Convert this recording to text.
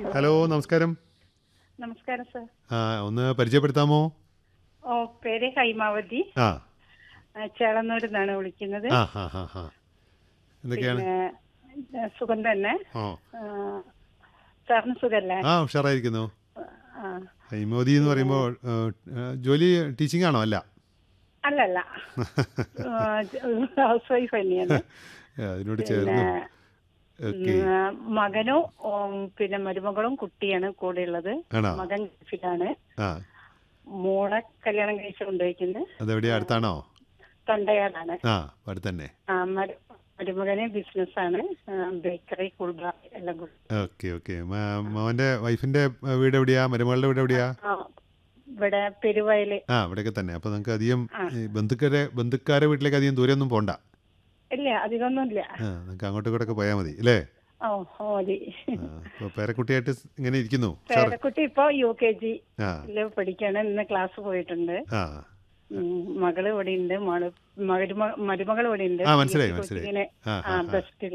Hello നമസ്കാരം നമസ്കാരം sir ആ ഒന്ന് പരിചയപ്പെടുത്താമോ ഓ പേര് ഹൈമാവതി ആ ആ, ചേളന്നൂരിൽ നിന്നാണ് വിളിക്കുന്നത് ആ ഹാ ഹാ ഹാ എന്തൊക്കെയാണ് പിന്നെ ഏ, സുഖം തന്നെ ഓ ആ, സാറിന് സുഖല്ലേ ആ ഉഷാറായിരിക്കുന്നു ആ ഹൈമോദി എന്ന് പറയുമ്പോൾ ഏ, ഏ, ജോലി ടീച്ചിങ് ആണോ അല്ല അല്ലല്ല ഹൗസ് വൈഫ് തന്നെയാണ് ഏ, അതിനോട് ചേർന്നു ഓക്കെ ഉം, മകനും ഉം, പിന്നെ മരുമകളും കുട്ടിയാണ് കൂടെ ഉള്ളത് ആണോ മകൻ ഗൾഫിലാണ് ആ മോളെ കല്യാണം കഴിച്ച് കൊണ്ടുപോയിക്കുന്നത് അതെവിടെയാ അടുത്താണോ തൊണ്ടയാടാണ് ആ അടുത്ത് തന്നെ ആ മരു- മരുമകന് ബിസിനസ്സാണ് ബേക്കറി കുൾബ എല്ലാം കൂടി ഓക്കെ ഓക്കെ മോൻ്റെ വൈഫിൻ്റെ വീട് എവിടെയാ മരുമകളുടെ വീട് എവിടെയാ ആ, ഇവിടെ പെരുവയല് ആ ഇവിടെയൊക്കെ തന്നെ അപ്പോൾ നമുക്ക് അധികം ആ. ഈ ബന്ധുക്കാരെ ബന്ധുക്കാരെ വീട്ടിലേക്ക് അധികം ദൂരെയൊന്നും പോണ്ട ഇല്ല അധികമൊന്നുമില്ല ആ നമുക്ക് അങ്ങോട്ടും ഇങ്ങോട്ടൊക്കെ പോയാൽ മതി അല്ലേ ഓ ഓ, മതി അപ്പോൾ പേരക്കുട്ടിയായിട്ട് ഇങ്ങനെ ഇരിക്കുന്നു ഉഷാറ് പേരക്കുട്ടി ഇപ്പൊ യു കെ ജി ആ പഠിക്കാണ് ഇന്ന് ക്ലാസ് പോയിട്ടുണ്ട് ആ ഉം, മകള് ഇവിടെ ഉണ്ട് മകള് മരുമ- മരുമകൾ ഇവിടെ ഉണ്ട് ആ, മനസ്സിലായി, മനസ്സിലായി. ഇങ്ങനെ ആ, ആ, ആ. ബെസ്റ്റില്